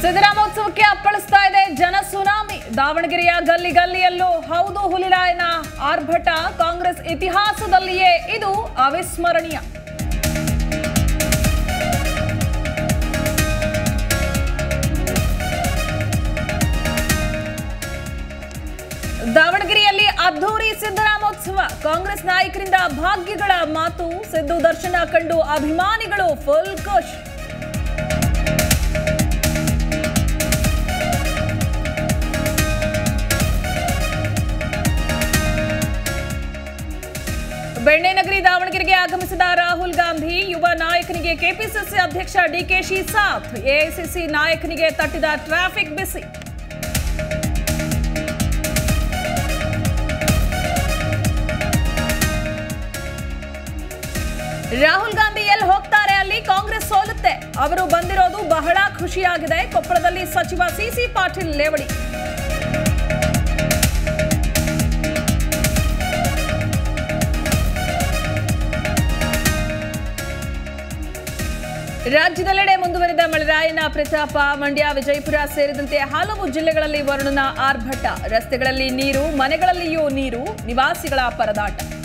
ಸಿದ್ದರಾಮೋತ್ಸವಕ್ಕೆ ಅಪ್ಪಳಿಸ್ತಾ ಇದೆ ಜನ ಸುನಾಮಿ ದಾವಣಗೆರೆಯ ಗಲ್ಲಿ ಗಲ್ಲಿಯಲ್ಲೂ ಹೌದು ಹುಲಿರಾಯನ ಆರ್ಭಟ ಕಾಂಗ್ರೆಸ್ ಇತಿಹಾಸದಲ್ಲಿಯೇ ಇದು ಅವಿಸ್ಮರಣೀಯ ದಾವಣಗೆರೆಯಲ್ಲಿ ಅದ್ಧೂರಿ ಸಿದ್ದರಾಮೋತ್ಸವ ಕಾಂಗ್ರೆಸ್ ನಾಯಕರಿಂದ ಭಾಗ್ಯಗಳ ಮಾತು ಸಿದ್ದು ದರ್ಶನ ಕಂಡು ಅಭಿಮಾನಿಗಳು ಫುಲ್ ಖುಷ್ ಬೆಣ್ಣೆನಗರಿ ದಾವಣಗೆರೆಗೆ ಆಗಮಿಸಿದ ರಾಹುಲ್ ಗಾಂಧಿ ಯುವ ನಾಯಕನಿಗೆ ಕೆಪಿಸಿಸಿ ಅಧ್ಯಕ್ಷ ಡಿಕೆಶಿ ಸಾಥ್ ಎಐಸಿಸಿ ನಾಯಕನಿಗೆ ತಟ್ಟಿದ ಟ್ರಾಫಿಕ್ ಬಿಸಿ ರಾಹುಲ್ ಗಾಂಧಿ ಎಲ್ಲಿ ಹೋಗ್ತಾರೆ ಅಲ್ಲಿ ಕಾಂಗ್ರೆಸ್ ಸೋಲುತ್ತೆ ಅವರು ಬಂದಿರೋದು ಬಹಳ ಖುಷಿಯಾಗಿದೆ ಕೊಪ್ಪಳದಲ್ಲಿ ಸಚಿವ ಸಿಸಿ ಪಾಟೀಲ್ ಲೇವಡಿ ರಾಜ್ಯದೆಲ್ಲೆಡೆ ಮುಂದುವರಿದ ಮಳೆರಾಯನ ಪ್ರತಾಪ ಮಂಡ್ಯ ವಿಜಯಪುರ ಸೇರಿದಂತೆ ಹಲವು ಜಿಲ್ಲೆಗಳಲ್ಲಿ ವರುಣನ ಆರ್ಭಟ ರಸ್ತೆಗಳಲ್ಲಿ ನೀರು ಮನೆಗಳಲ್ಲಿಯೂ ನೀರು ನಿವಾಸಿಗಳ ಪರದಾಟ